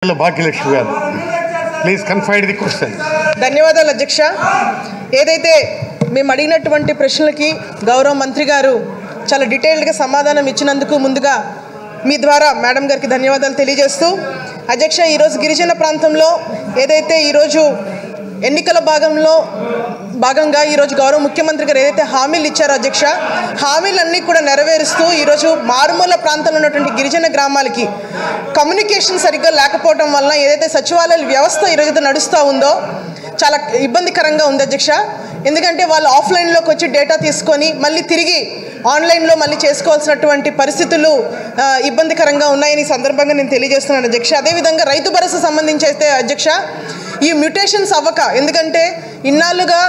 భాగ్యలక్ష్మి గారు please confine the question ధన్యవాదాలు అధ్యక్ష ఏదైతే మేము అడిగినటువంటి ప్రశ్నలకి గౌరవ మంత్రి గారు చాలా డీటెయిల్డ్గా సమాధానం ఇచ్చినందుకు ముందుగా మీ ద్వారా మేడం గారికి ధన్యవాదాలు తెలియజేస్తూ అధ్యక్ష ఈరోజు గిరిజన ప్రాంతంలో ఏదైతే ఈరోజు ఎన్నికల భాగంలో భాగంగా ఈరోజు గౌరవ ముఖ్యమంత్రి గారు ఏదైతే హామీలు ఇచ్చారో అధ్యక్ష హామీలన్నీ కూడా నెరవేరుస్తూ ఈరోజు మారుమూల ప్రాంతంలో ఉన్నటువంటి గిరిజన గ్రామాలకి కమ్యూనికేషన్ సరిగ్గా లేకపోవడం వలన ఏదైతే సచివాలయాల వ్యవస్థ ఈరోజు నడుస్తూ ఉందో చాలా ఇబ్బందికరంగా ఉంది అధ్యక్ష ఎందుకంటే వాళ్ళు ఆఫ్లైన్లోకి వచ్చి డేటా తీసుకొని మళ్ళీ తిరిగి ఆన్లైన్లో మళ్ళీ చేసుకోవాల్సినటువంటి పరిస్థితులు ఆ, ఇబ్బందికరంగా ఉన్నాయని ఈ సందర్భంగా నేను తెలియజేస్తున్నాను అధ్యక్ష అదేవిధంగా రైతు భరోసా సంబంధించి అయితే అధ్యక్ష ఈ మ్యూటేషన్స్ అవ్వక ఎందుకంటే ఇన్నాళ్ళుగా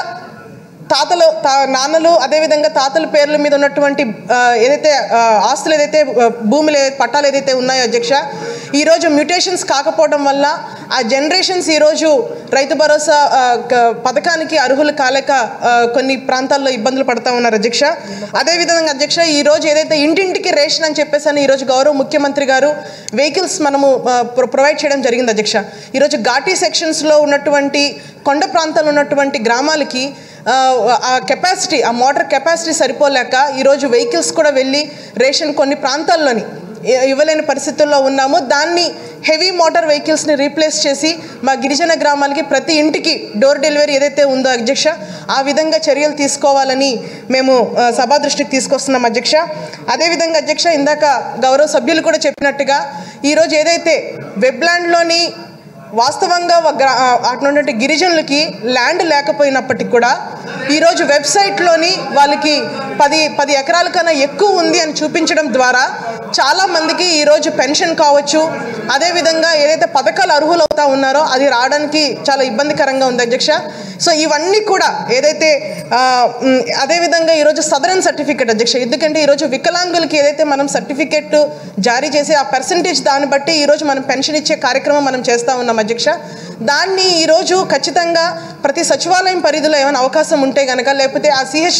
తాతలు తా నాన్నలు అదేవిధంగా తాతల పేర్ల మీద ఉన్నటువంటి ఆ, ఏదైతే ఆ, ఆస్తులు ఏదైతే ఆ, భూములు ఏ- పట్టాలు ఏదైతే ఉన్నాయో అధ్యక్ష ఈరోజు మ్యూటేషన్స్ కాకపోవడం వల్ల ఆ జనరేషన్స్ ఈరోజు రైతు భరోసా ఆ, క- పథకానికి అర్హులు కాలేక ఆ, కొన్ని ప్రాంతాల్లో ఇబ్బందులు పడతా ఉన్నారు అధ్యక్ష అదేవిధంగా అధ్యక్ష ఈరోజు ఏదైతే ఇంటింటికి రేషన్ అని చెప్పేసి అని ఈరోజు గౌరవ ముఖ్యమంత్రి గారు వెహికల్స్ మనము ఆ, ప్రొ- ప్రొవైడ్ చేయడం జరిగింది అధ్యక్ష ఈరోజు ఘాటీ సెక్షన్స్లో ఉన్నటువంటి కొండ ప్రాంతాల్లో ఉన్నటువంటి గ్రామాలకి ఆ, ఆ కెపాసిటీ ఆ మోటార్ కెపాసిటీ సరిపోలేక ఈరోజు వెహికల్స్ కూడా వెళ్ళి రేషన్ కొన్ని ప్రాంతాల్లోని ఇ- ఇవ్వలేని పరిస్థితుల్లో ఉన్నాము దాన్ని హెవీ మోటార్ వెహికల్స్ని రీప్లేస్ చేసి మా గిరిజన గ్రామాలకి ప్రతి ఇంటికి డోర్ డెలివరీ ఏదైతే ఉందో అధ్యక్ష ఆ విధంగా చర్యలు తీసుకోవాలని మేము ఆ, సభా దృష్టికి తీసుకొస్తున్నాం అధ్యక్ష అదేవిధంగా అధ్యక్ష ఇందాక గౌరవ సభ్యులు కూడా చెప్పినట్టుగా ఈరోజు ఏదైతే వెబ్లాండ్లోని వాస్తవంగా ఒక గ్రా- ఆ, అటు ఉన్నటువంటి గిరిజనులకి ల్యాండ్ లేకపోయినప్పటికీ కూడా ఈరోజు వెబ్సైట్లోని వాళ్ళకి పది పది ఎకరాల కన్నా ఎక్కువ ఉంది అని చూపించడం ద్వారా చాలామందికి ఈరోజు పెన్షన్ కావచ్చు అదేవిధంగా ఏదైతే పథకాలు అర్హులు అవుతా ఉన్నారో అది రావడానికి చాలా ఇబ్బందికరంగా ఉంది అధ్యక్ష సో ఇవన్నీ కూడా ఏదైతే ఆ, మ్, అదేవిధంగా ఈరోజు సదరన్ సర్టిఫికేట్ అధ్యక్ష ఎందుకంటే ఈరోజు వికలాంగులకి ఏదైతే మనం సర్టిఫికేట్ జారీ చేసి ఆ పర్సంటేజ్ దాన్ని బట్టి ఈరోజు మనం పెన్షన్ ఇచ్చే కార్యక్రమం మనం చేస్తూ ఉన్నాం అధ్యక్ష దాన్ని ఈరోజు ఖచ్చితంగా ప్రతి సచివాలయం పరిధిలో ఏమైనా అవకాశం ఉంటే కనుక లేకపోతే ఆ సిహెచ్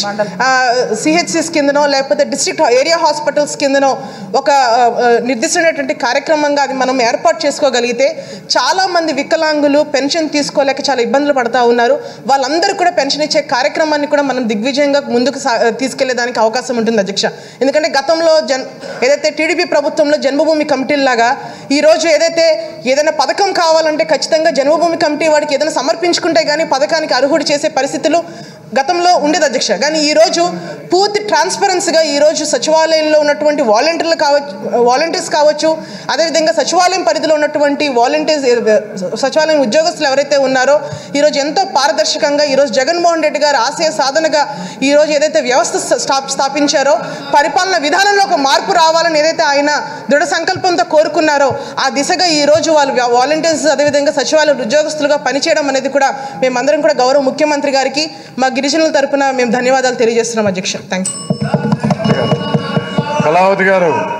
సిహెచ్సిస్ కిందనో లేకపోతే డిస్ట్రిక్ట్ ఏరియా హాస్పిటల్స్ కిందనో ఒక ఆ, ఆ, నిర్దిష్టమైనటువంటి కార్యక్రమంగా అది మనం ఏర్పాటు చేసుకోగలిగితే చాలామంది వికలాంగులు పెన్షన్ తీసుకోలేక చాలా ఇబ్బందులు పడతా ఉన్నారు వాళ్ళందరూ కూడా పెన్షన్ ఇచ్చే కార్యక్రమాన్ని కూడా మనం దిగ్విజయంగా ముందుకు సా తీసుకెళ్లేదానికి అవకాశం ఉంటుంది అధ్యక్ష ఎందుకంటే గతంలో జన్ ఏదైతే టీడీపీ ప్రభుత్వంలో జన్మభూమి కమిటీలాగా ఈరోజు ఏదైతే ఏదైనా పథకం కావాలంటే ఖచ్చితంగా జన్మభూమి కమిటీ వాడికి ఏదైనా సమర్పించుకుంటే కానీ పథకానికి అర్హుడు చేసే పరిస్థితులు గతంలో ఉండేది అధ్యక్ష కానీ ఈరోజు పూర్తి ట్రాన్స్పరెన్సీగా ఈరోజు సచివాలయంలో ఉన్నటువంటి వాలంటీర్లు కావచ్చు వాలంటీర్స్ కావచ్చు అదేవిధంగా సచివాలయం పరిధిలో ఉన్నటువంటి వాలంటీర్స్ సచివాలయం ఉద్యోగస్తులు ఎవరైతే ఉన్నారో ఈరోజు ఎంతో పారదర్శకంగా ఈరోజు జగన్మోహన్ రెడ్డి గారు ఆశయ సాధనగా ఈరోజు ఏదైతే వ్యవస్థ స్థా స్థాపించారో పరిపాలన విధానంలో ఒక మార్పు రావాలని ఏదైతే ఆయన దృఢ సంకల్పంతో కోరుకున్నారో ఆ దిశగా ఈరోజు వాళ్ళు వాలంటీర్స్ అదేవిధంగా సచివాలయ ఉద్యోగస్తులుగా పనిచేయడం అనేది కూడా మేమందరం కూడా గౌరవ ముఖ్యమంత్రి గారికి మా గిరిజనుల తరపున మేము ధన్యవాదాలు తెలియజేస్తున్నాం అధ్యక్ష థ్యాంక్ యూ కళావతి గారు